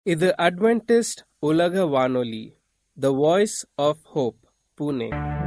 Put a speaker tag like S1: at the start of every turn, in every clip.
S1: இது அட்வென்டிஸ்ட் உலக வானொலி the Voice of Hope Pune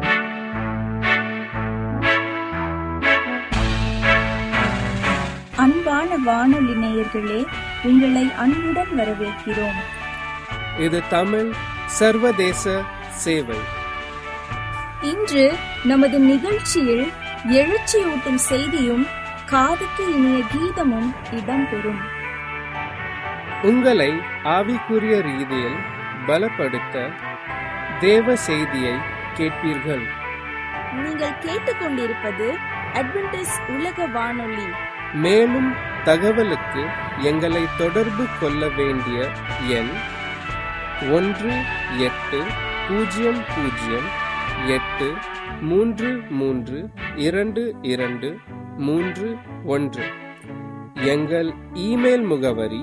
S2: அன்பான வானொலி நேயர்களே உங்களை அன்புடன் வரவேற்கிறோம்
S1: இது தமிழ் சர்வதேச சேவை
S2: இன்று நமது நிகழ்ச்சியில் எழுச்சியூட்டும் செய்தியும் காதுக்கு இனிய கீதமும் இடம்பெறும்
S1: உங்களை ஆவிக்குரிய ரீதியில் பலப்படுத்த தேவ செய்தியை கேட்பீர்கள்
S2: நீங்கள் கேட்டுக்கொண்டிருப்பது அட்வென்டிஸ் உலக வானொலி
S1: மேலும் தகவலுக்கு எங்களை தொடர்பு கொள்ள வேண்டிய எண் ஒன்று எட்டு பூஜ்ஜியம் பூஜ்ஜியம் எட்டு மூன்று மூன்று இரண்டு இரண்டு மூன்று ஒன்று எங்கள் இமெயில் முகவரி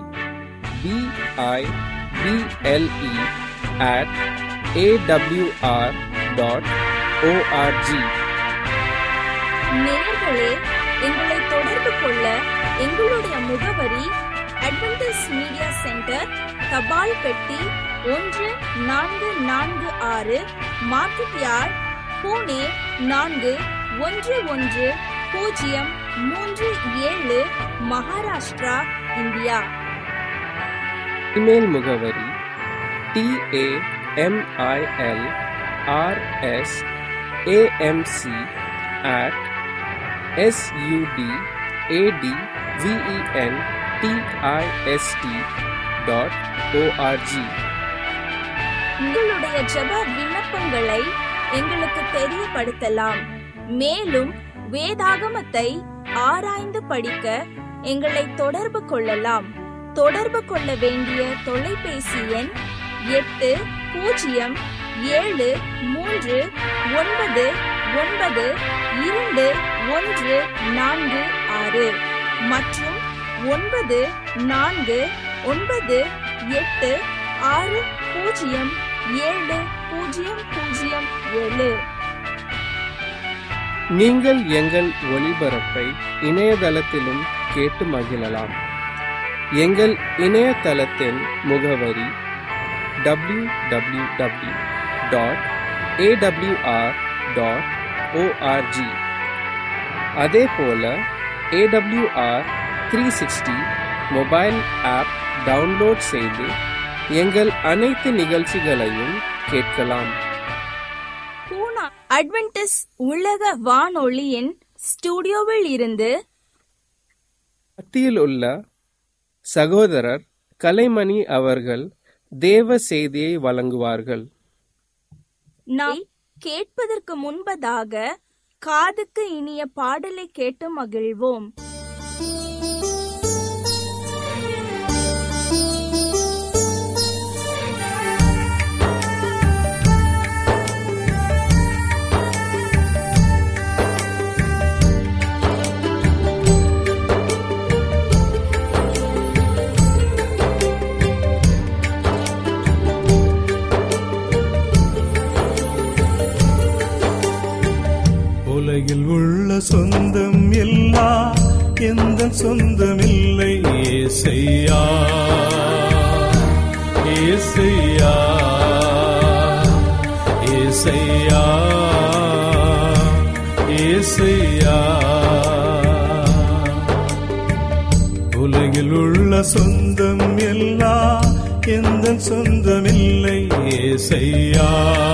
S1: PIBLE at AWR dot ORG
S2: நேயர்களே எங்களை தொடர்பு கொள்ள எங்களுடைய முகவரி அட்வென்டிஸ் மீடியா சென்டர் தபால் பெட்டி ஒன்று நான்கு நான்கு ஆறு மார்க்கெட் யார்ட் பூனே நான்கு ஒன்று ஒன்று பூஜ்ஜியம் மூன்று ஏழு மகாராஷ்டிரா இந்தியா
S1: இமெயில் முகவரி TAMIL RS AMC at SUD AT VEN TIST dot ORG
S2: உங்களுடைய ஜெப விண்ணப்பங்களை எங்களுக்கு தெரியப்படுத்தலாம் மேலும் வேதாகமத்தை ஆராய்ந்து படிக்க எங்களை தொடர்பு கொள்ளலாம் தொடர்பு கொள்ள வேண்டிய தொலைபேசி எண் எட்டு பூஜ்ஜியம் ஏழு மூன்று ஒன்பது ஒன்பது இரண்டு ஒன்று நான்கு ஆறு மற்றும் ஒன்பது நான்கு ஒன்பது எட்டு ஆறு பூஜ்ஜியம் ஏழு பூஜ்ஜியம் பூஜ்ஜியம் ஏழு
S1: நீங்கள் எங்கள் ஒளிபரப்பை இணையதளத்திலும் கேட்டு மகிழலாம் எங்கள் இணையதளத்தின் முகவரி W W W dot AWR dot ORG அதே போல AWR three sixty mobile app download செய்து எங்கள் அனைத்து நிகழ்ச்சிகளையும் கேட்கலாம்
S2: பூனா அட்வென்டிஸ் உலக வானொலியின் ஸ்டுடியோவில் இருந்து
S1: மத்தியில் உள்ள சகோதரர் கலைமணி அவர்கள் தேவ செய்தியை வழங்குவார்கள்
S2: நாம் கேட்பதற்கு முன்பதாக காதுக்கு இனிய பாடலை கேட்டு மகிழ்வோம்
S3: உலகில் உள்ள சொந்தம் எல்லாம் எந்த சொந்தமில்லை ஏசையா ஏசையா ஏசையா ஏசையா உலகில் உள்ள சொந்தம் எல்லாம் எந்த சொந்தமில்லை ஏசையா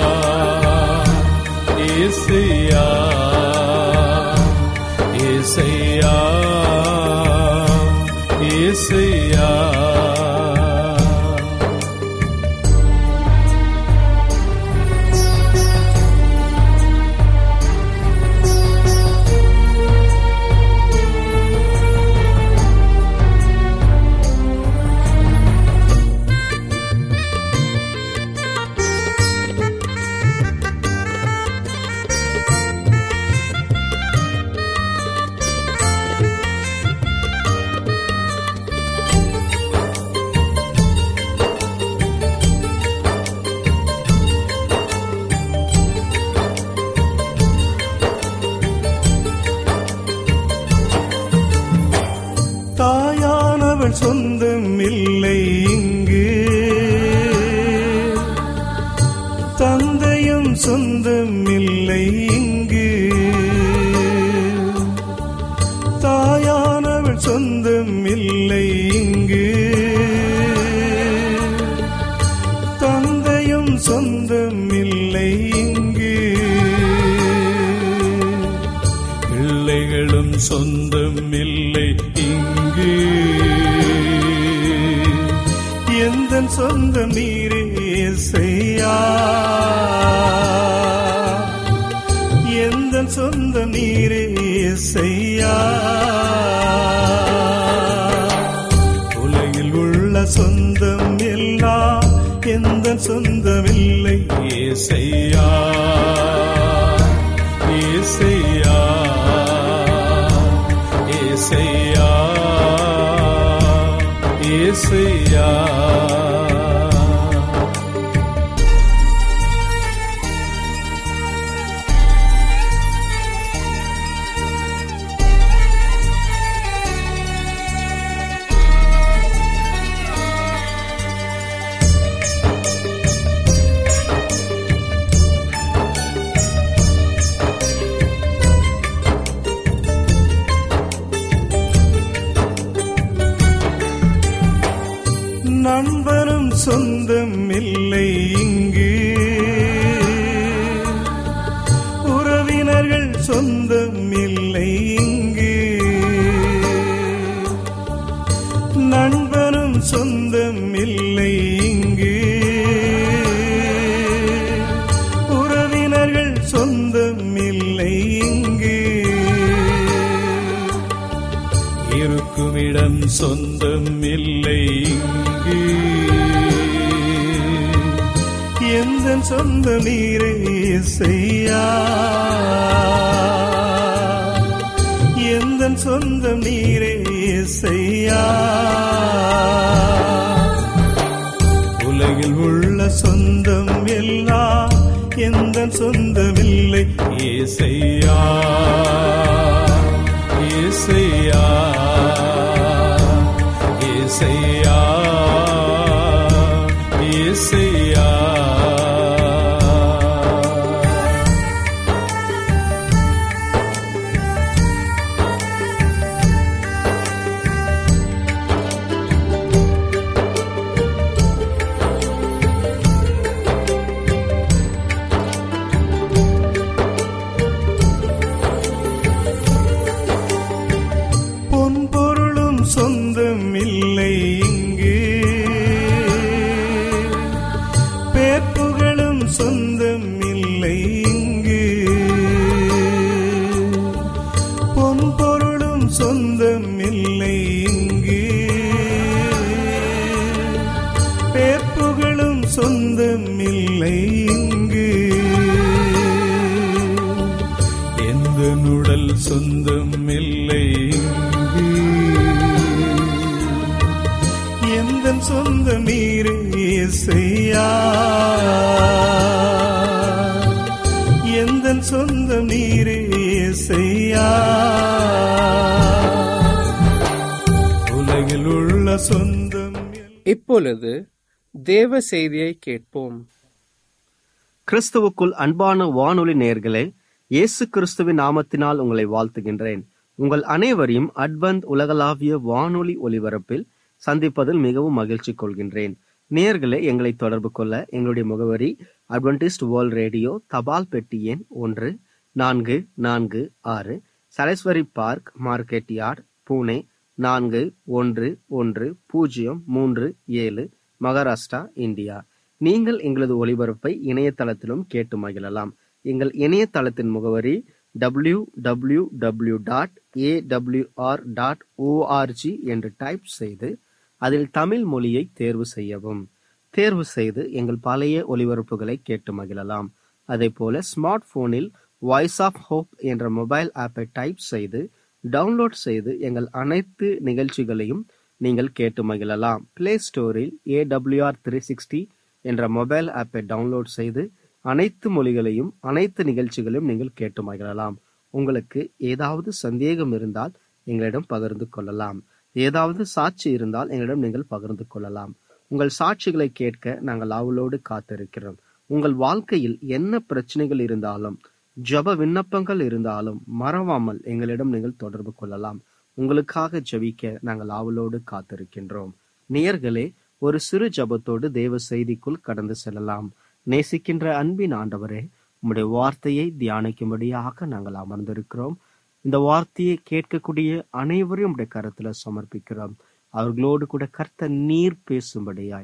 S3: ஏசையா ஏசையா ஏசையா எந்த சொந்தம் நீரே இசையா எந்த சொந்தம் நீரே இசையா உலகில் உள்ள சொந்தம் எல்லாம் எந்த சொந்தமில்லை ஏசையா ஏசையா ஏசையா ஏசையா நண்பனும் சொந்தம் இல்லை இங்கு உறவினர்கள் சொந்தம் இல்லை இங்கு நண்பனும் சொந்தம் இல்லை இங்கு உறவினர்கள் சொந்தம் இல்லை இங்கு இருக்குமிடம் சொந்தம் இல்லை இங்கு எந்த சொந்த நீரை செய்யா எந்த சொந்த நீரை செய்யா உலகில் உள்ள சொந்தம் எல்லாம் எந்த சொந்தமில்லை ஏசையா ஏசையா ஏசையா ஏசையா பொன் பொருளும் சொந்தம் இல்லை இங்கு பேப்புகளும் சொந்தம் இல்லை இங்கு பொன் பொருளும் சொந்தம் இல்லை இங்கு பேப்புகளும் சொந்தம் இல்லை இங்கு எந்த நுடல் சொந்தம் இல்லை இங்கு எந்த சொந்த நீரே செய்யா எந்த சொந்த நீரே செய்யா உலகில் உள்ள சொந்தம்
S1: இப்பொழுது தேவ செய்தியை கேட்போம்
S4: கிறிஸ்துவுக்குள் அன்பான வானொலி நேயர்களே இயேசு கிறிஸ்துவின் நாமத்தினால் உங்களை வாழ்த்துகின்றேன் உங்கள் அனைவரையும் அட்வந்த் உலகளாவிய வானொலி ஒலிபரப்பில் சந்திப்பதில் மிகவும் மகிழ்ச்சி கொள்கின்றேன் நேயர்களே எங்களை தொடர்பு கொள்ள எங்களுடைய முகவரி அட்வென்டிஸ்ட் வேர்ல்ட் ரேடியோ தபால் பெட்டி எண் ஒன்று நான்கு நான்கு ஆறு Saraswati park market yard Pune நான்கு ஒன்று ஒன்று பூஜ்ஜியம் மூன்று ஏழு மகாராஷ்டிரா இந்தியா நீங்கள் எங்களது ஒளிபரப்பை இணையதளத்திலும் கேட்டு மகிழலாம் எங்கள் இணையதளத்தின் முகவரி W W W dot AWR dot ORG என்று டைப் செய்து அதில் தமிழ் மொழியை தேர்வு செய்யவும் தேர்வு செய்து எங்கள் பழைய ஒளிபரப்புகளை கேட்டு மகிழலாம் அதே போல ஸ்மார்ட் போனில் வாய்ஸ் ஆஃப் ஹோப் என்ற மொபைல் ஆப்பை டைப் செய்து டவுன்லோட் செய்து எங்கள் அனைத்து நிகழ்ச்சிகளையும் நீங்கள் கேட்டு மகிழலாம் பிளே ஸ்டோரில் ஏடபிள்யூஆர் த்ரீ சிக்ஸ்டி என்ற மொபைல் ஆப்பை டவுன்லோட் செய்து அனைத்து மொழிகளையும் அனைத்து நிகழ்ச்சிகளையும் நீங்கள் கேட்டு மகிழலாம் உங்களுக்கு ஏதாவது சந்தேகம் இருந்தால் எங்களிடம் பகிர்ந்து கொள்ளலாம் ஏதாவது சாட்சி இருந்தால் எங்களிடம் நீங்கள் பகிர்ந்து கொள்ளலாம் உங்கள் சாட்சிகளை கேட்க நாங்கள் ஆவலோடு காத்திருக்கிறோம் உங்கள் வாழ்க்கையில் என்ன பிரச்சனைகள் இருந்தாலும் ஜப விண்ணப்பங்கள் இருந்தாலும் மறவாமல் எங்களிடம் நீங்கள் தொடர்பு கொள்ளலாம் உங்களுக்காக ஜெபிக்க நாங்கள் ஆவலோடு காத்திருக்கின்றோம் நேயர்களே ஒரு சிறு ஜபத்தோடு தேவ செய்திக்குள் கடந்து செல்லலாம் நேசிக்கின்ற அன்பின் ஆண்டவரே உம்முடைய வார்த்தையை தியானிக்கும்படியாக நாங்கள் அமர்ந்திருக்கிறோம் இந்த வார்த்தையை கேட்கக்கூடிய அனைவரையும் உடைய கருத்துல சமர்ப்பிக்கிறோம் அவர்களோடு கூட கர்த்த நீர் பேசும்படியாய்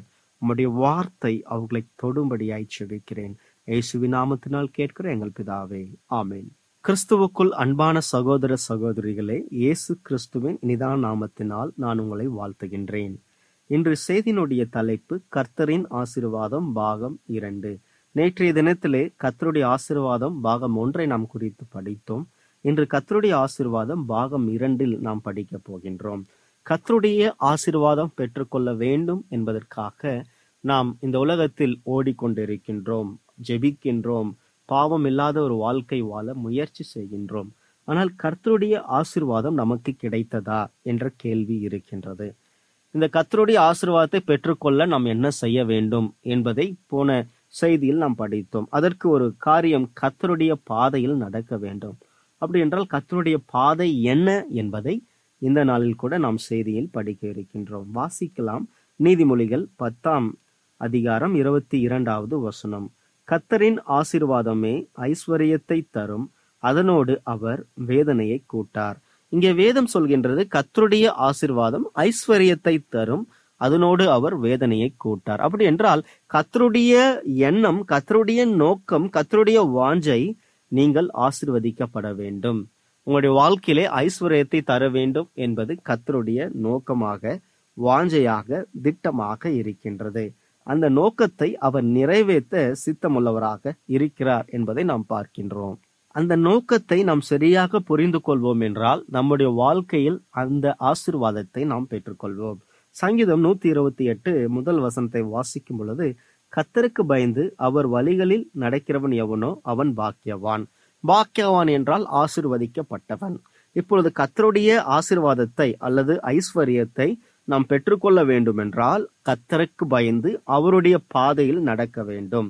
S4: உம்முடைய வார்த்தை அவர்களை தொடும்படியாய் செபிக்கிறேன் இயேசுவின் நாமத்தினால் கேட்கிற எங்கள் பிதாவே ஆமென் கிறிஸ்துவுக்குள் அன்பான சகோதர சகோதரிகளே இயேசு கிறிஸ்துவின் நிதான நாமத்தினால் நான் உங்களை வாழ்த்துகின்றேன் இன்று செய்தியினுடைய தலைப்பு கர்த்தரின் ஆசீர்வாதம் பாகம் இரண்டு நேற்றைய தினத்திலே கர்த்தருடைய ஆசீர்வாதம் பாகம் ஒன்றை நாம் குறித்து படித்தோம் இன்று கர்த்தருடைய ஆசீர்வாதம் பாகம் இரண்டில் நாம் படிக்கப் போகின்றோம் கர்த்தருடைய ஆசீர்வாதம் பெற்றுக்கொள்ள வேண்டும் என்பதற்காக நாம் இந்த உலகத்தில் ஓடிக்கொண்டிருக்கின்றோம் ஜெபிக்கின்றோம் பாவம் இல்லாத ஒரு வாழ்க்கை வாழ முயற்சி செய்கின்றோம் ஆனால் கர்த்தருடைய ஆசீர்வாதம் நமக்கு கிடைத்ததா என்ற கேள்வி இருக்கின்றது இந்த கர்த்தருடைய ஆசீர்வாதத்தை பெற்றுக்கொள்ள நாம் என்ன செய்ய வேண்டும் என்பதை போன செய்தியில் நாம் படித்தோம் அதற்கு ஒரு காரியம் கர்த்தருடைய பாதையில் நடக்க வேண்டும் அப்படி என்றால் கர்த்தருடைய பாதை என்ன என்பதை இந்த நாளில் கூட நாம் செய்தியில் படிக்க இருக்கின்றோம் வாசிக்கலாம் நீதிமொழிகள் பத்தாம் அதிகாரம் இருபத்தி இரண்டாவது வசனம் கத்தரின் ஆசீர்வாதமே ஐஸ்வர்யத்தை தரும் அதனோடு அவர் வேதனையை கூட்டார் இங்கே வேதம் சொல்கின்றது கத்தருடைய ஆசீர்வாதம் ஐஸ்வர்யத்தை தரும் அதனோடு அவர் வேதனையை கூட்டார் அப்படி என்றால் கத்தருடைய எண்ணம் கத்தருடைய நோக்கம் கத்தருடைய வாஞ்சை நீங்கள் ஆசிர்வதிக்கப்பட வேண்டும் உங்களுடைய வாழ்க்கையிலே ஐஸ்வர்யத்தை தர வேண்டும் என்பது கத்தருடைய நோக்கமாக வாஞ்சையாக திட்டமாக இருக்கின்றது அந்த நோக்கத்தை அவர் நிறைவேற்ற சித்தமுள்ளவராக இருக்கிறார் என்பதை நாம் பார்க்கின்றோம் அந்த நோக்கத்தை நாம் சரியாக புரிந்து கொள்வோம் என்றால் நம்முடைய வாழ்க்கையில் அந்த ஆசிர்வாதத்தை நாம் பெற்றுக்கொள்வோம் சங்கீதம் நூத்தி இருபத்தி எட்டு முதல் வசனத்தை வாசிக்கும் பொழுது கத்தருக்கு பயந்து அவர் வழிகளில் நடக்கிறவன் எவனோ அவன் பாக்கியவான் பாக்கியவான் என்றால் ஆசிர்வதிக்கப்பட்டவன் இப்பொழுது கத்தருடைய ஆசிர்வாதத்தை அல்லது ஐஸ்வர்யத்தை நாம் பெற்றுக்கொள்ள வேண்டும் என்றால் கத்தருக்கு பயந்து அவருடைய பாதையில் நடக்க வேண்டும்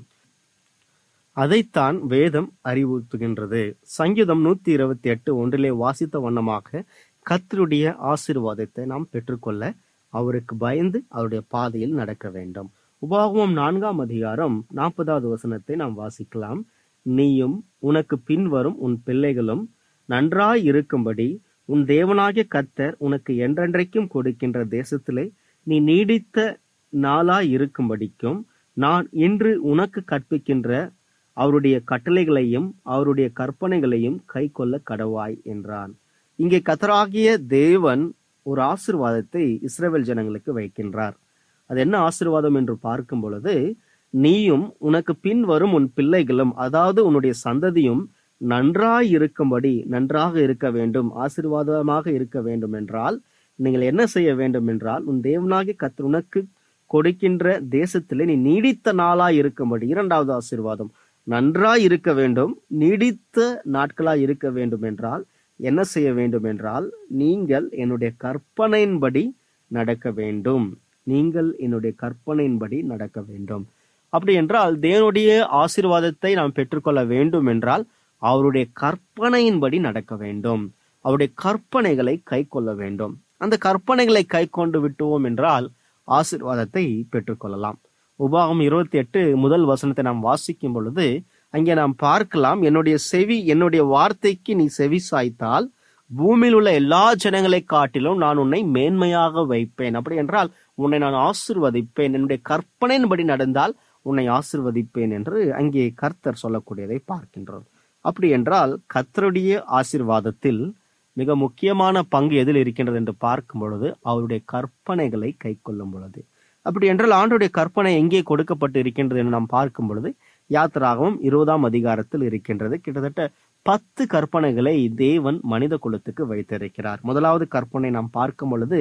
S4: அதைத்தான் வேதம் அறிவுறுத்துகின்றது சங்கீதம் நூத்தி இருபத்தி எட்டு ஒன்றிலே வாசித்த வண்ணமாக கத்தருடைய ஆசிர்வாதத்தை நாம் பெற்றுக்கொள்ள அவருக்கு பயந்து அவருடைய பாதையில் நடக்க வேண்டும் உபாகமம் நான்காம் அதிகாரம் நாற்பதாவது வசனத்தை நாம் வாசிக்கலாம் நீயும் உனக்கு பின்வரும் உன் பிள்ளைகளும் நன்றாய் இருக்கும்படி உன் தேவனாகிய கர்த்தர் உனக்கு என்றென்றைக்கும் கொடுக்கின்ற தேசத்திலே நீ நீடித்த நாளாய் இருக்கும்படிக்கும் நான் இன்று உனக்கு கற்பிக்கின்ற அவருடைய கட்டளைகளையும் அவருடைய கற்பனைகளையும் கை கொள்ள கடவாய் என்றான் இங்கே கத்தராகிய தேவன் ஒரு ஆசிர்வாதத்தை இஸ்ரேல் ஜனங்களுக்கு வைக்கின்றார் அது என்ன ஆசிர்வாதம் என்று பார்க்கும் பொழுது நீயும் உனக்கு பின் வரும் உன் பிள்ளைகளும் அதாவது உன்னுடைய சந்ததியும் நன்றாய் இருக்கும்படி நன்றாக இருக்க வேண்டும் ஆசிர்வாதமாக இருக்க வேண்டும் என்றால் நீங்கள் என்ன செய்ய வேண்டும் என்றால் உன் தேவனாகி கத் உனக்கு கொடுக்கின்ற தேசத்திலே நீ நீடித்த நாளாய் இருக்கும்படி இரண்டாவது ஆசிர்வாதம் நன்றாய் இருக்க வேண்டும் நீடித்த நாட்களாய் இருக்க வேண்டும் என்றால் என்ன செய்ய வேண்டும் என்றால் நீங்கள் என்னுடைய கற்பனையின்படி நடக்க வேண்டும் நீங்கள் என்னுடைய கற்பனையின்படி நடக்க வேண்டும் அப்படி என்றால் தேவனுடைய ஆசீர்வாதத்தை நாம் பெற்றுக்கொள்ள வேண்டும் என்றால் அவருடைய கற்பனையின்படி நடக்க வேண்டும் அவருடைய கற்பனைகளை கை கொள்ள வேண்டும் அந்த கற்பனைகளை கை கொண்டு விட்டுவோம் என்றால் ஆசீர்வாதத்தை பெற்றுக்கொள்ளலாம் உபாகம் இருபத்தி எட்டு முதல் வசனத்தை நாம் வாசிக்கும் பொழுது அங்கே நாம் பார்க்கலாம் என்னுடைய செவி என்னுடைய வார்த்தைக்கு நீ செவி சாய்த்தால் பூமியில் உள்ள எல்லா ஜனங்களை காட்டிலும் நான் உன்னை மேன்மையாக வைப்பேன் அப்படி என்றால் உன்னை நான் ஆசிர்வதிப்பேன் என்னுடைய கற்பனையின்படி நடந்தால் உன்னை ஆசிர்வதிப்பேன் என்று அங்கே கர்த்தர் சொல்லக்கூடியதை பார்க்கின்றோம் அப்படி என்றால் கர்த்தருடைய ஆசிர்வாதத்தில் மிக முக்கியமான பங்கு எதில் இருக்கின்றது என்று பார்க்கும் பொழுது அவருடைய கற்பனைகளை கை கொள்ளும் பொழுது அப்படி என்றால் ஆண்டுடைய கற்பனை எங்கே கொடுக்கப்பட்டு இருக்கின்றது என்று நாம் பார்க்கும் பொழுது யாத்திராகவும் இருபதாம் அதிகாரத்தில் இருக்கின்றது கிட்டத்தட்ட பத்து கற்பனைகளை தேவன் மனித குலத்துக்கு வைத்திருக்கிறார் முதலாவது கற்பனை நாம் பார்க்கும் பொழுது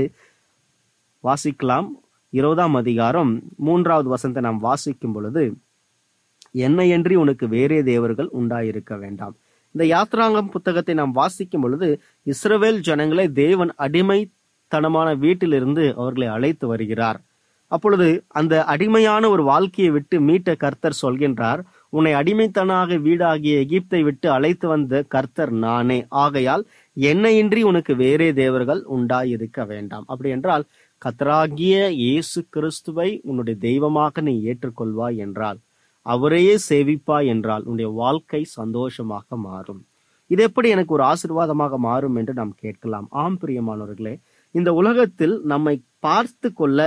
S4: வாசிக்கலாம் இருபதாம் அதிகாரம் மூன்றாவது வசனத்தை நாம் வாசிக்கும் பொழுது என்னையன்றி உனக்கு வேறே தேவர்கள் உண்டாயிருக்க வேண்டாம் இந்த யாத்ராங்கம் புத்தகத்தை நாம் வாசிக்கும் பொழுது இஸ்ரவேல் ஜனங்களை தேவன் அடிமைத்தனமான வீட்டிலிருந்து அவர்களை அழைத்து வருகிறார் அப்பொழுது அந்த அடிமையான ஒரு வாழ்க்கையை விட்டு மீட்ட கர்த்தர் சொல்கின்றார் உன்னை அடிமைத்தனாக வீடாகிய எகிப்தை விட்டு அழைத்து வந்த கர்த்தர் நானே ஆகையால் என்னையின்றி உனக்கு வேறே தேவர்கள் உண்டாயிருக்க வேண்டாம் அப்படி என்றால் கத்தராகிய இயேசு கிறிஸ்துவை உன்னுடைய தெய்வமாக நீ ஏற்றுக்கொள்வாய் என்றால் அவரையே சேவிப்பாய் என்றால் உன்னுடைய வாழ்க்கை சந்தோஷமாக மாறும் இது எப்படி எனக்கு ஒரு ஆசிர்வாதமாக மாறும் என்று நாம் கேட்கலாம் ஆம் பிரியமானவர்களே இந்த உலகத்தில் நம்மை பார்த்து கொள்ள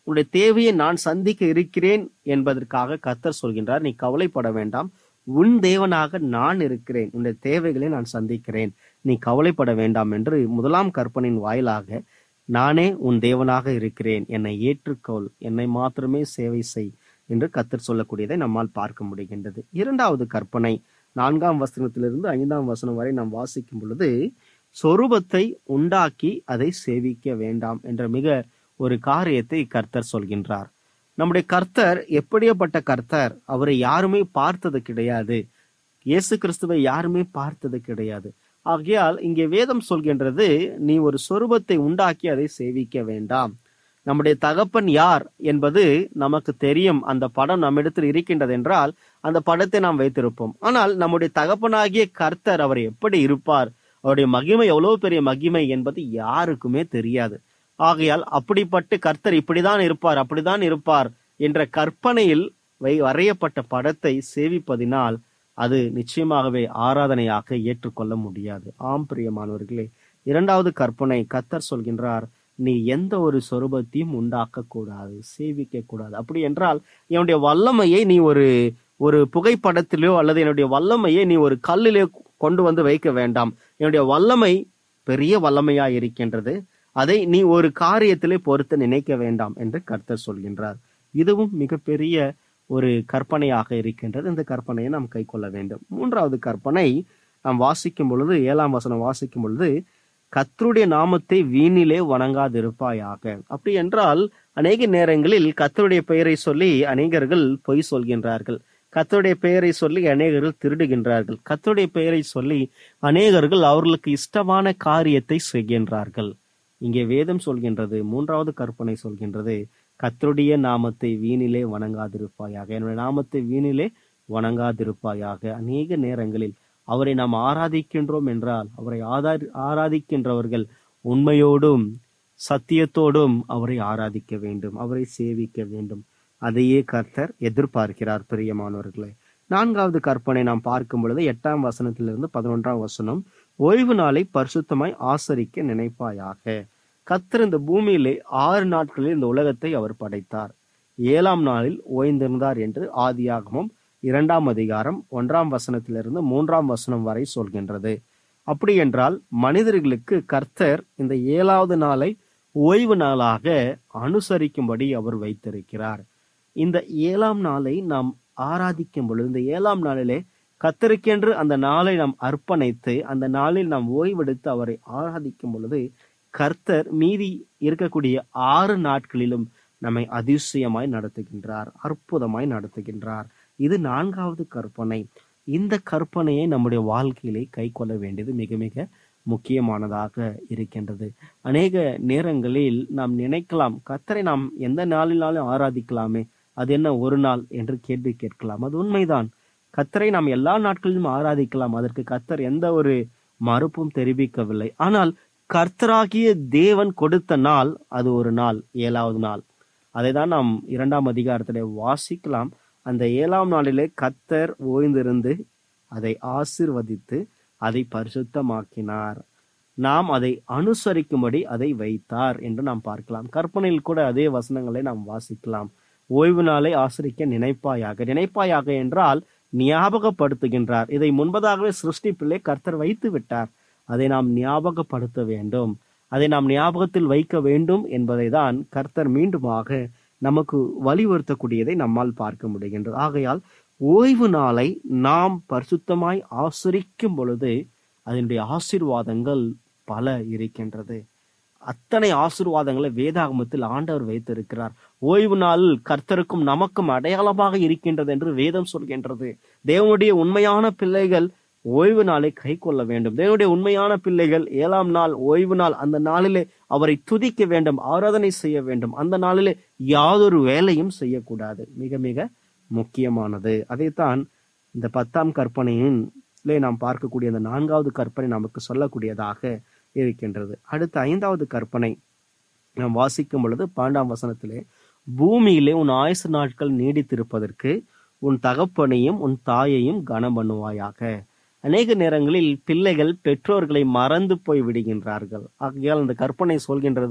S4: உன்னுடைய தேவையை நான் சந்திக்க இருக்கிறேன் என்பதற்காக கர்த்தர் சொல்கின்றார் நீ கவலைப்பட வேண்டாம் உன் தேவனாக நான் இருக்கிறேன் உன்னுடைய தேவைகளை நான் சந்திக்கிறேன் நீ கவலைப்பட வேண்டாம் என்று முதலாம் கற்பனையின் வாயிலாக நானே உன் தேவனாக இருக்கிறேன் என்னை ஏற்றுக்கொள் என்னை மாத்திரமே சேவை செய் என்று கத்தர் சொல்லக்கூடியதை நம்மால் பார்க்க முடிகின்றது இரண்டாவது கற்பனை நான்காம் வசனத்திலிருந்து ஐந்தாம் வசனம் வரை நாம் வாசிக்கும் பொழுது சொரூபத்தை உண்டாக்கி அதை சேவிக்க வேண்டாம் என்ற மிக ஒரு காரியத்தை கர்த்தர் சொல்கின்றார் நம்முடைய கர்த்தர் எப்படியப்பட்ட கர்த்தர் அவரை யாருமே பார்த்தது கிடையாது இயேசு கிறிஸ்துவை யாருமே பார்த்தது கிடையாது ஆகையால் இங்கே வேதம் சொல்கின்றது நீ ஒரு சொரூபத்தை உண்டாக்கி அதை சேவிக்க வேண்டாம் நம்முடைய தகப்பன் யார் என்பது நமக்கு தெரியும் அந்த படம் நம்மிடத்தில் இருக்கின்றது என்றால் அந்த படத்தை நாம் வைத்திருப்போம் ஆனால் நம்முடைய தகப்பனாகிய கர்த்தர் அவர் எப்படி இருப்பார் அவருடைய மகிமை எவ்வளவு பெரிய மகிமை என்பது யாருக்குமே தெரியாது ஆகையால் அப்படிப்பட்ட கர்த்தர் இப்படிதான் இருப்பார் அப்படிதான் இருப்பார் என்ற கற்பனையில் வை வரையப்பட்ட படத்தை சேவிப்பதினால் அது நிச்சயமாகவே ஆராதனையாக ஏற்றுக்கொள்ள முடியாது ஆம் பிரியமானவர்களே இரண்டாவது கற்பனை கர்த்தர் சொல்கின்றார் நீ எந்த ஒரு சொரூபத்தையும் உண்டாக்க கூடாது சேவிக்க கூடாது அப்படி என்றால் என்னுடைய வல்லமையை நீ ஒரு ஒரு புகைப்படத்திலோ அல்லது என்னுடைய வல்லமையை நீ ஒரு கல்லிலே கொண்டு வந்து வைக்க வேண்டாம் என்னுடைய வல்லமை பெரிய வல்லமையா இருக்கின்றது அதை நீ ஒரு காரியத்திலே பொறுத்து நினைக்க வேண்டாம் என்று கர்த்தர் சொல்கின்றார் இதுவும் மிகப்பெரிய ஒரு கற்பனையாக இருக்கின்றது இந்த கற்பனையை நாம் கை கொள்ள வேண்டும் மூன்றாவது கற்பனை நாம் வாசிக்கும் பொழுது ஏழாம் வசனம் வாசிக்கும் பொழுது கத்தருடைய நாமத்தை வீணிலே வணங்காதிருப்பாயாக அப்படி என்றால் அநேக நேரங்களில் கத்தருடைய பெயரை சொல்லி அநேகர்கள் பொய் சொல்கின்றார்கள் கத்தருடைய பெயரை சொல்லி அநேகர்கள் திருடுகின்றார்கள் கத்தருடைய பெயரை சொல்லி அநேகர்கள் அவர்களுக்கு இஷ்டமான காரியத்தை செய்கின்றார்கள் இங்கே வேதம் சொல்கின்றது மூன்றாவது கற்பனை சொல்கின்றது கத்தருடைய நாமத்தை வீணிலே வணங்காதிருப்பாயாக என்னுடைய நாமத்தை வீணிலே வணங்காதிருப்பாயாக அநேக நேரங்களில் அவரை நாம் ஆராதிக்கின்றோம் என்றால் அவரை ஆதார் ஆராதிக்கின்றவர்கள் உண்மையோடும் சத்தியத்தோடும் அவரை ஆராதிக்க வேண்டும் அவரை சேவிக்க வேண்டும் அதையே கர்த்தர் எதிர்பார்க்கிறார் பிரியமானவர்களே நான்காவது கற்பனை நாம் பார்க்கும் பொழுது எட்டாம் வசனத்திலிருந்து பதினொன்றாம் வசனம் ஓய்வு நாளை பரிசுத்தமாய் ஆசரிக்க நினைப்பாயாக கர்த்தர் இந்த பூமியிலே ஆறு நாட்களில் இந்த உலகத்தை அவர் படைத்தார் ஏழாம் நாளில் ஓய்ந்திருந்தார் என்று ஆதியாகமும் இரண்டாம் அதிகாரம் ஒன்றாம் வசனத்திலிருந்து மூன்றாம் வசனம் வரை சொல்கின்றது அப்படி என்றால் மனிதர்களுக்கு கர்த்தர் இந்த ஏழாவது நாளை ஓய்வு நாளாக அனுசரிக்கும்படி அவர் வைத்திருக்கிறார் இந்த ஏழாம் நாளை நாம் ஆராதிக்கும் பொழுது இந்த ஏழாம் நாளிலே கத்தருக்கென்று அந்த நாளை நாம் அர்ப்பணித்து அந்த நாளில் நாம் ஓய்வெடுத்து அவரை ஆராதிக்கும் பொழுது கர்த்தர் மீதி இருக்கக்கூடிய ஆறு நாட்களிலும் நம்மை அதிசயமாய் நடத்துகின்றார் அற்புதமாய் நடத்துகின்றார் இது நான்காவது கற்பனை இந்த கற்பனையை நம்முடைய வாழ்க்கையிலே கை கொள்ள வேண்டியது மிக மிக முக்கியமானதாக இருக்கின்றது அநேக நேரங்களில் நாம் நினைக்கலாம் கத்தரை நாம் எந்த நாளினாலும் ஆராதிக்கலாமே அது என்ன ஒரு நாள் என்று கேள்வி கேட்கலாம் அது உண்மைதான் கத்தரை நாம் எல்லா நாட்களிலும் ஆராதிக்கலாம் அதற்கு கத்தர் எந்த ஒரு மறுப்பும் தெரிவிக்கவில்லை ஆனால் கர்த்தராகிய தேவன் கொடுத்த நாள் அது ஒரு நாள் ஏழாவது நாள் அதை தான் நாம் இரண்டாம் அதிகாரத்திலே வாசிக்கலாம் அந்த ஏழாம் நாளிலே கத்தர் ஓய்ந்திருந்து அதை ஆசிர்வதித்து அதை பரிசுத்தமாக்கினார் நாம் அதை அனுசரிக்கும்படி அதை வைத்தார் என்று நாம் பார்க்கலாம் கற்பனையில் கூட அதே வசனங்களை நாம் வாசிக்கலாம் ஓய்வு நாளை ஆசிரிக்க நினைப்பாயாக நினைப்பாயாக என்றால் ஞாபகப்படுத்துகின்றார் இதை முன்பதாகவே சிருஷ்டிப்பிலே கர்த்தர் வைத்து விட்டார் அதை நாம் ஞாபகப்படுத்த வேண்டும் அதை நாம் ஞாபகத்தில் வைக்க வேண்டும் என்பதை தான் கர்த்தர் மீண்டுமாக நமக்கு வலியுறுத்தக்கூடியதை நம்மால் பார்க்க முடிகின்றது ஆகையால் ஓய்வு நாளை நாம் பரிசுத்தமாய் ஆசிரிக்கும் பொழுது அதனுடைய ஆசீர்வாதங்கள் பல இருக்கின்றது அத்தனை ஆசீர்வாதங்களை வேதாகமத்தில் ஆண்டவர் வைத்திருக்கிறார் ஓய்வு நாள் கர்த்தருக்கும் நமக்கும் அடையாளமாக இருக்கின்றது என்று வேதம் சொல்கின்றது தேவனுடைய உண்மையான பிள்ளைகள் ஓய்வு நாளை கை கொள்ள வேண்டும் தேவனுடைய உண்மையான பிள்ளைகள் ஏழாம் நாள் ஓய்வு நாள் அந்த நாளிலே அவரை துதிக்க வேண்டும் ஆராதனை செய்ய வேண்டும் அந்த நாளிலே யாதொரு வேலையும் செய்யக்கூடாது மிக மிக முக்கியமானது அதைத்தான் இந்த பத்தாம் கற்பனையிலே நாம் பார்க்கக்கூடிய அந்த நான்காவது கற்பனை நமக்கு சொல்லக்கூடியதாக இருக்கின்றது அடுத்த ஐந்தாவது கற்பனை நாம் வாசிக்கும் பொழுது பாண்டாம் வசனத்திலே பூமியிலே உன் ஆயுசு நாட்கள் நீடித்திருப்பதற்கு உன் தகப்பனையும் உன் தாயையும் கனம் பண்ணுவாயாக அநேக நேரங்களில் பிள்ளைகள் பெற்றோர்களை மறந்து போய் விடுகின்றார்கள் ஆகையால் அந்த கற்பனை சொல்கின்றது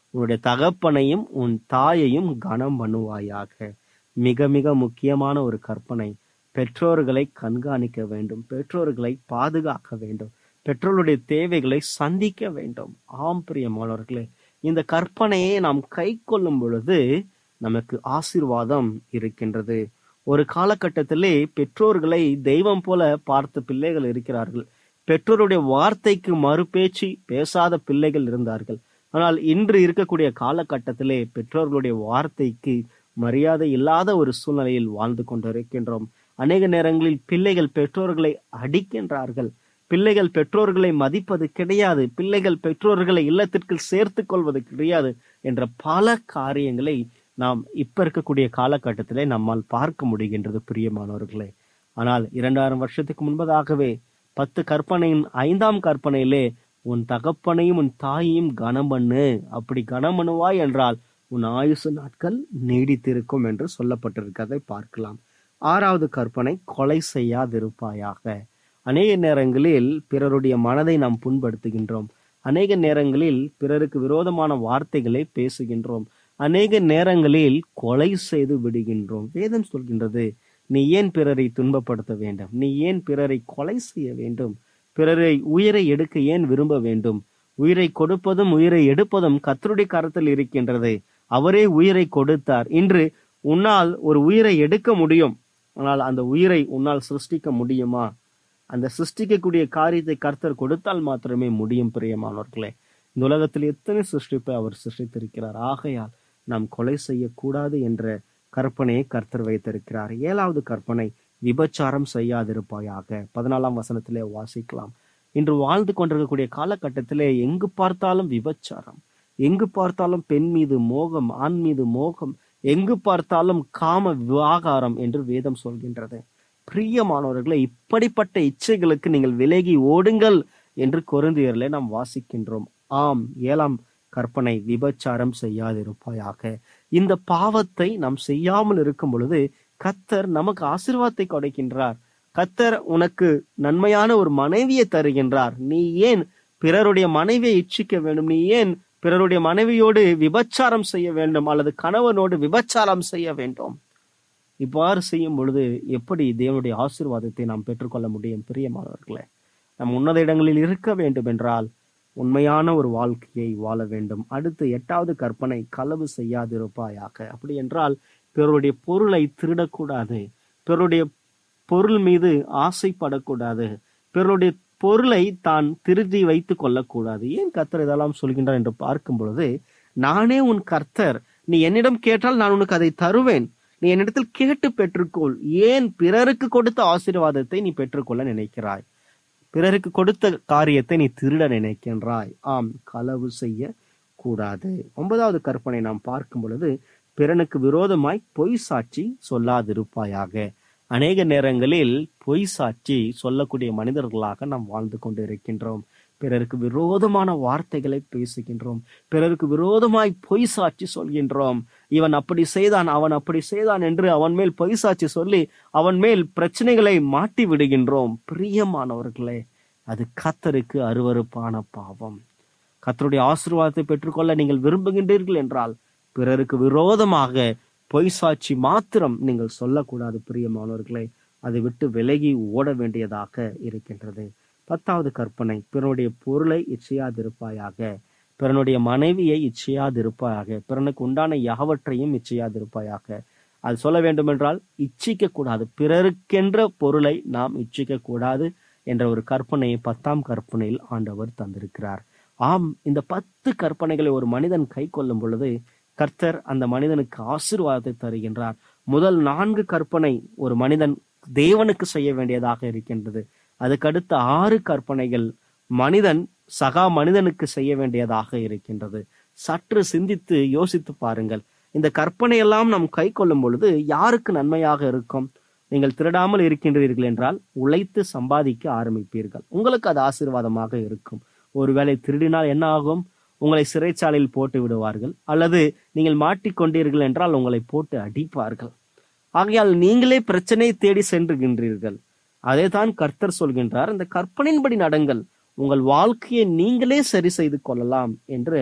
S4: உன்னுடைய தகப்பனையும் உன் தாயையும் கனம் பண்ணுவாயாக மிக மிக முக்கியமான ஒரு கற்பனை பெற்றோர்களை கண்காணிக்க வேண்டும் பெற்றோர்களை பாதுகாக்க வேண்டும் பெற்றோருடைய தேவைகளை சந்திக்க வேண்டும் ஆம் பிரியமானவர்களே இந்த கற்பனையை நாம் கை கொள்ளும் பொழுது நமக்கு ஆசீர்வாதம் இருக்கின்றது ஒரு காலகட்டத்திலே பெற்றோர்களை தெய்வம் போல பார்த்த பிள்ளைகள் இருக்கிறார்கள் பெற்றோருடைய வார்த்தைக்கு மறுபேச்சு பேசாத பிள்ளைகள் இருந்தார்கள் ஆனால் இன்று இருக்கக்கூடிய காலகட்டத்திலே பெற்றோர்களுடைய வார்த்தைக்கு மரியாதை இல்லாத ஒரு சூழ்நிலையில் வாழ்ந்து கொண்டிருக்கின்றோம் அநேக நேரங்களில் பிள்ளைகள் பெற்றோர்களை அடிக்கின்றார்கள் பிள்ளைகள் பெற்றோர்களை மதிப்பது கிடையாது பிள்ளைகள் பெற்றோர்களை இல்லத்திற்கு சேர்த்து கொள்வது கிடையாது என்ற பல காரியங்களை நாம் இப்ப இருக்கக்கூடிய காலகட்டத்திலே நம்மால் பார்க்க முடிகின்றது பிரியமானவர்களே ஆனால் இரண்டாயிரம் வருஷத்துக்கு முன்பதாகவே பத்து கற்பனையின் ஐந்தாம் கற்பனையிலே உன் தகப்பனையும் உன் தாயையும் கனம் பண்ணு அப்படி கனம் பண்ணுவாய் என்றால் உன் ஆயுசு நாட்கள் நீடித்திருக்கும் என்று சொல்லப்பட்டிருக்கிறதை பார்க்கலாம் ஆறாவது கற்பனை கொலை செய்யாதிருப்பாயாக அநேக நேரங்களில் பிறருடைய மனதை நாம் புண்படுத்துகின்றோம் அநேக நேரங்களில் பிறருக்கு விரோதமான வார்த்தைகளை பேசுகின்றோம் அநேக நேரங்களில் கொலை செய்து விடுகின்றோம் வேதம் சொல்கின்றது நீ ஏன் பிறரை துன்பப்படுத்த வேண்டும் நீ ஏன் பிறரை கொலை செய்ய வேண்டும் பிறரை உயிரை எடுக்க ஏன் விரும்ப வேண்டும் உயிரை கொடுப்பதும் உயிரை எடுப்பதும் கத்தருடைய கரத்தில் இருக்கின்றது அவரே உயிரை கொடுத்தார் இன்று உன்னால் ஒரு உயிரை எடுக்க முடியும் ஆனால் அந்த உயிரை உன்னால் சிருஷ்டிக்க முடியுமா அந்த சிருஷ்டிக்கக்கூடிய காரியத்தை கர்த்தர் கொடுத்தால் மாத்திரமே முடியும் பிரியமானவர்களே இந்த உலகத்தில் எத்தனை சிருஷ்டிப்பை அவர் சிருஷ்டித்திருக்கிறார் ஆகையால் நாம் கொலை செய்யக்கூடாது என்ற கற்பனையை கர்த்தர் வைத்திருக்கிறார் ஏழாவது கற்பனை விபச்சாரம் செய்யாதிருப்பாயாக பதினாலாம் வசனத்திலே வாசிக்கலாம் இன்று வாழ்ந்து கொண்டிருக்கக்கூடிய காலகட்டத்திலே எங்கு பார்த்தாலும் விபச்சாரம் எங்கு பார்த்தாலும் பெண் மீது மோகம் ஆண் மீது மோகம் எங்கு பார்த்தாலும் காம விவாகாரம் என்று வேதம் சொல்கின்றது பிரியமானவர்களை இப்படிப்பட்ட இச்சைகளுக்கு நீங்கள் விலகி ஓடுங்கள் என்று கொருந்தியர்களை நாம் வாசிக்கின்றோம் ஆம் ஏழாம் கற்பனை விபச்சாரம் செய்யாதிருப்பாயாக இந்த பாவத்தை நாம் செய்யாமல் இருக்கும் பொழுது கத்தர் நமக்கு ஆசீர்வாதத்தை கொடுக்கின்றார் கத்தர் உனக்கு நன்மையான ஒரு மனைவியை தருகின்றார் நீ ஏன் பிறருடைய மனைவியை இச்சிக்க வேண்டும் நீ ஏன் பிறருடைய மனைவியோடு விபச்சாரம் செய்ய வேண்டும் அல்லது கணவனோடு விபச்சாரம் செய்ய வேண்டும் இவ்வாறு செய்யும் பொழுது எப்படி தேவனுடைய ஆசீர்வாதத்தை நாம் பெற்றுக்கொள்ள முடியும் பிரியமானவர்களே நம் உன்னத இடங்களில் இருக்க வேண்டும் என்றால் உண்மையான ஒரு வாழ்க்கையை வாழ வேண்டும் அடுத்து எட்டாவது கற்பனை களவு செய்யாதிருப்பாயாக அப்படி என்றால் பிறருடைய பொருளை திருடக்கூடாது பிறருடைய பொருள் மீது ஆசைப்படக்கூடாது பிறருடைய பொருளை தான் திருடி வைத்துக் கொள்ளக்கூடாது ஏன் கர்த்தர் இதெல்லாம் சொல்கின்றார் என்று பார்க்கும் பொழுது நானே உன் கர்த்தர் நீ என்னிடம் கேட்டால் நான் உனக்கு அதை தருவேன் நீ என்னிடத்தில் கேட்டு பெற்றுக்கொள் ஏன் பிறருக்கு கொடுத்த ஆசீர்வாதத்தை நீ பெற்றுக்கொள்ள நினைக்கிறாய் பிறருக்கு கொடுத்த காரியத்தை நீ திருட நினைக்கின்றாய் ஆம் களவு செய்ய கூடாது ஒன்பதாவது கற்பனை நாம் பார்க்கும் பொழுது பிறனுக்கு விரோதமாய் பொய் சாட்சி சொல்லாதிருப்பாயாக அநேக நேரங்களில் பொய் சாட்சி சொல்லக்கூடிய மனிதர்களாக நாம் வாழ்ந்து கொண்டு இருக்கின்றோம் பிறருக்கு விரோதமான வார்த்தைகளை பேசுகின்றோம் பிறருக்கு விரோதமாய் பொய் சாட்சி சொல்கின்றோம் இவன் அப்படி செய்தான் அவன் அப்படி செய்தான் என்று அவன் மேல் பொய் சாட்சி சொல்லி அவன் மேல் பிரச்சனைகளை மாட்டி விடுகின்றோம் பிரியமானவர்களே அது கத்தருக்கு அருவருப்பான பாவம் கத்தருடைய ஆசீர்வாதத்தை பெற்றுக்கொள்ள நீங்கள் விரும்புகின்றீர்கள் என்றால் பிறருக்கு விரோதமாக பொய் சாட்சி மாத்திரம் நீங்கள் சொல்லக்கூடாது பிரியமானவர்களே அதை விட்டு விலகி ஓட வேண்டியதாக இருக்கின்றது பத்தாவது கற்பனை பிறனுடைய பொருளை இச்சையாதிருப்பாயாக பிறனுடைய மனைவியை இச்சையாதிருப்பாயாக பிறனுக்கு உண்டான யாவற்றையும் இச்சையாதிருப்பாயாக அது சொல்ல வேண்டுமென்றால் இச்சிக்க கூடாது பிறருக்கென்ற பொருளை நாம் இச்சிக்க கூடாது என்ற ஒரு கற்பனையை பத்தாம் கற்பனையில் ஆண்டவர் தந்திருக்கிறார் ஆம் இந்த பத்து கற்பனைகளை ஒரு மனிதன் கை கொள்ளும் பொழுது கர்த்தர் அந்த மனிதனுக்கு ஆசீர்வாதத்தை தருகின்றார் முதல் நான்கு கற்பனை ஒரு மனிதன் தேவனுக்கு செய்ய வேண்டியதாக இருக்கின்றது அதுக்கடுத்த ஆறு கற்பனைகள் மனிதன் சகா மனிதனுக்கு செய்ய வேண்டியதாக இருக்கின்றது சற்று சிந்தித்து யோசித்து பாருங்கள் இந்த கற்பனை எல்லாம் நாம் கை கொள்ளும் பொழுது யாருக்கு நன்மையாக இருக்கும் நீங்கள் திருடாமல் இருக்கின்றீர்கள் என்றால் உழைத்து சம்பாதிக்க ஆரம்பிப்பீர்கள் உங்களுக்கு அது ஆசீர்வாதமாக இருக்கும் ஒருவேளை திருடினால் என்ன ஆகும் உங்களை சிறைச்சாலையில் போட்டு விடுவார்கள் அல்லது நீங்கள் மாட்டிக்கொண்டீர்கள் என்றால் உங்களை போட்டு அடிப்பார்கள் ஆகையால் நீங்களே பிரச்சனை தேடி சென்றுகின்றீர்கள் அதே தான் கர்த்தர் சொல்கின்றார் இந்த கற்பனையின்படி நடங்கள் உங்கள் வாழ்க்கையை நீங்களே சரி செய்து கொள்ளலாம் என்று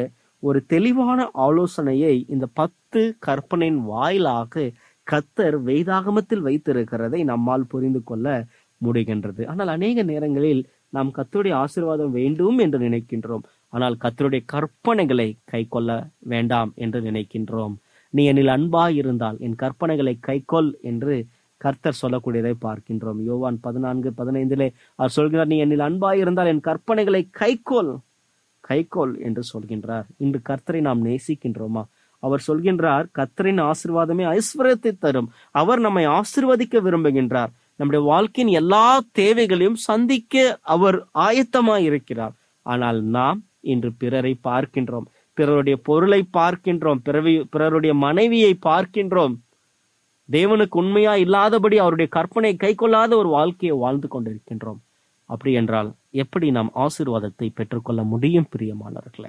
S4: ஒரு தெளிவான ஆலோசனையை இந்த பத்து கற்பனையின் வாயிலாக கத்தர் வேதாகமத்தில் வைத்திருக்கிறதை நம்மால் புரிந்து கொள்ள முடிகின்றது ஆனால் அநேக நேரங்களில் நாம் கத்தருடைய ஆசீர்வாதம் வேண்டும் என்று நினைக்கின்றோம் ஆனால் கத்தருடைய கற்பனைகளை கை கொள்ள வேண்டாம் என்று நினைக்கின்றோம் நீ என்னில் அன்பாய் இருந்தால் என் கற்பனைகளை கைக்கொள் என்று கர்த்தர் சொல்லக்கூடியதை பார்க்கின்றோம் யோவான் பதினான்கு பதினைந்திலே அவர் சொல்கிறார் நீ என்னில் அன்பாய் இருந்தால் என் கற்பனைகளை கைக்கொள் கைக்கோல் என்று சொல்கின்றார் இன்று கர்த்தரை நாம் நேசிக்கின்றோமா அவர் சொல்கின்றார் கர்த்தரின் ஆசிர்வாதமே ஐஸ்வர்யத்தை தரும் அவர் நம்மை ஆசிர்வதிக்க விரும்புகின்றார் நம்முடைய வாழ்க்கையின் எல்லா தேவைகளையும் சந்திக்க அவர் ஆயத்தமாய் இருக்கிறார் ஆனால் நாம் இன்று பிறரை பார்க்கின்றோம் பிறருடைய பொருளை பார்க்கின்றோம் பிறவி பிறருடைய மனைவியை பார்க்கின்றோம் தேவனுக்கு உண்மையா இல்லாதபடி அவருடைய கற்பனை கை கொள்ளாத ஒரு வாழ்க்கையை வாழ்ந்து கொண்டிருக்கின்றோம் அப்படி என்றால் எப்படி நாம் ஆசீர்வாதத்தை பெற்றுக்கொள்ள முடியும் பிரியமானவர்களே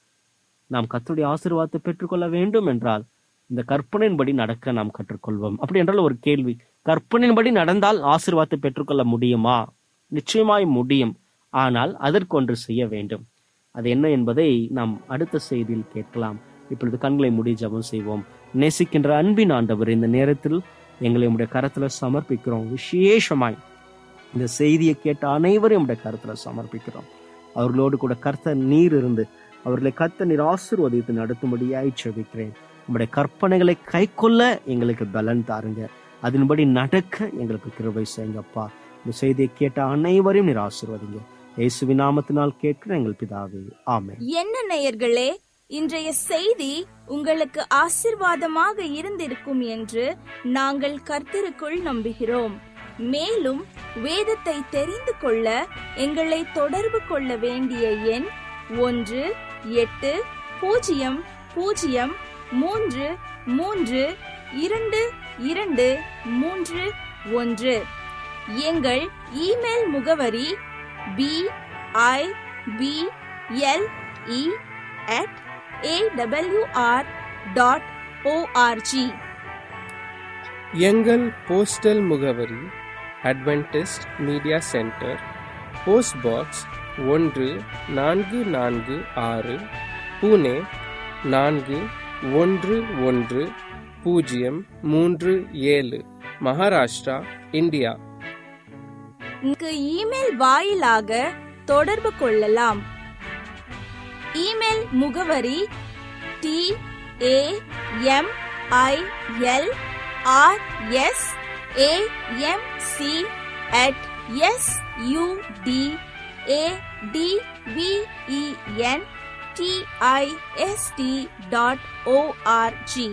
S4: நாம் கர்த்தருடைய ஆசீர்வாதத்தை பெற்றுக்கொள்ள வேண்டும் என்றால் இந்த கற்பனையின்படி நடக்க நாம் கற்றுக்கொள்வோம் அப்படி என்றால் ஒரு கேள்வி கற்பனையின்படி நடந்தால் ஆசீர்வாதத்தை பெற்றுக்கொள்ள முடியுமா நிச்சயமாய் முடியும் ஆனால் அதற்கொன்று செய்ய வேண்டும் அது என்ன என்பதை நாம் அடுத்த செய்தியில் கேட்கலாம் இப்பொழுது கண்களை மூடி ஜெபம் செய்வோம் நேசிக்கின்ற அன்பின் ஆண்டவர் இந்த நேரத்தில் எங்களை உடைய கரத்துல சமர்ப்பிக்கிறோம் விசேஷமாய் இந்த செய்தியை கேட்ட அனைவரையும் உடைய கருத்துல சமர்ப்பிக்கிறோம் அவர்களோடு கூட கர்த்தர் நீர் இருந்து அவர்களை கர்த்த நீர் ஆசீர்வதித்து நடத்தும்படியாய் செபிக்கிறேன் உங்களுடைய கற்பனைகளை கைக்கொள்ள எங்களுக்கு பலன் தாருங்க அதன்படி நடக்க எங்களுக்கு கிருபை செய்யுங்கப்பா இந்த செய்தியை கேட்ட அனைவரையும் நீர் ஆசீர்வதிங்க இயேசுவின் நாமத்தினால் கேட்கிற எங்கள் பிதாவே ஆமென்
S2: என்ன நேயர்களே இன்றைய செய்தி உங்களுக்கு ஆசிர்வாதமாக இருந்திருக்கும் என்று நாங்கள் கர்த்தருக்குள் நம்புகிறோம் மேலும் வேதத்தை தெரிந்து கொள்ள எங்களை தொடர்பு கொள்ள வேண்டிய எண் ஒன்று எட்டு பூஜ்ஜியம் பூஜ்ஜியம் மூன்று மூன்று இரண்டு இரண்டு மூன்று ஒன்று எங்கள் இமெயில் முகவரி P I B L E at AWR dot ORG
S1: எங்கள் போஸ்டல் முகவரி Adventist media centre post box ஒன்று நான்கு நான்கு ஆறு புனே நான்கு ஒன்று ஒன்று பூஜ்ஜியம் மூன்று ஏழு மகாராஷ்டிரா இந்தியா
S2: இங்கு இமெயில் வாயிலாக தொடர்பு கொள்ளலாம் இமெயில் முகவரி T A M I L R S A M C at S U D A D V E N T I S T dot ORG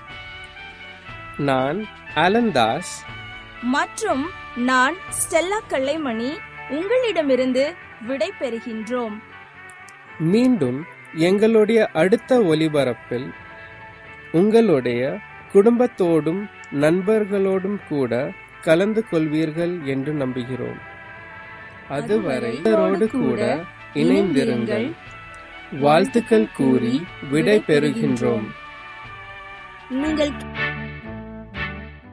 S1: நான் அலந்தாஸ்
S2: மற்றும் நான் ஸ்டெல்லா கல்லைமணி உங்களிடமிருந்து விடை பெறுகின்றோம்
S1: மீண்டும் எங்களுடைய அடுத்த ஒலிபரப்பில் உங்களுடைய குடும்பத்தோடும் நண்பர்களோடும் கூட கலந்து கொள்வீர்கள் என்று நம்புகிறோம் அதுவரை இவரோடு கூட இணைந்திருங்கள் வாழ்த்துக்கள் கூறி விடை பெறுகின்றோம்
S2: நீங்கள்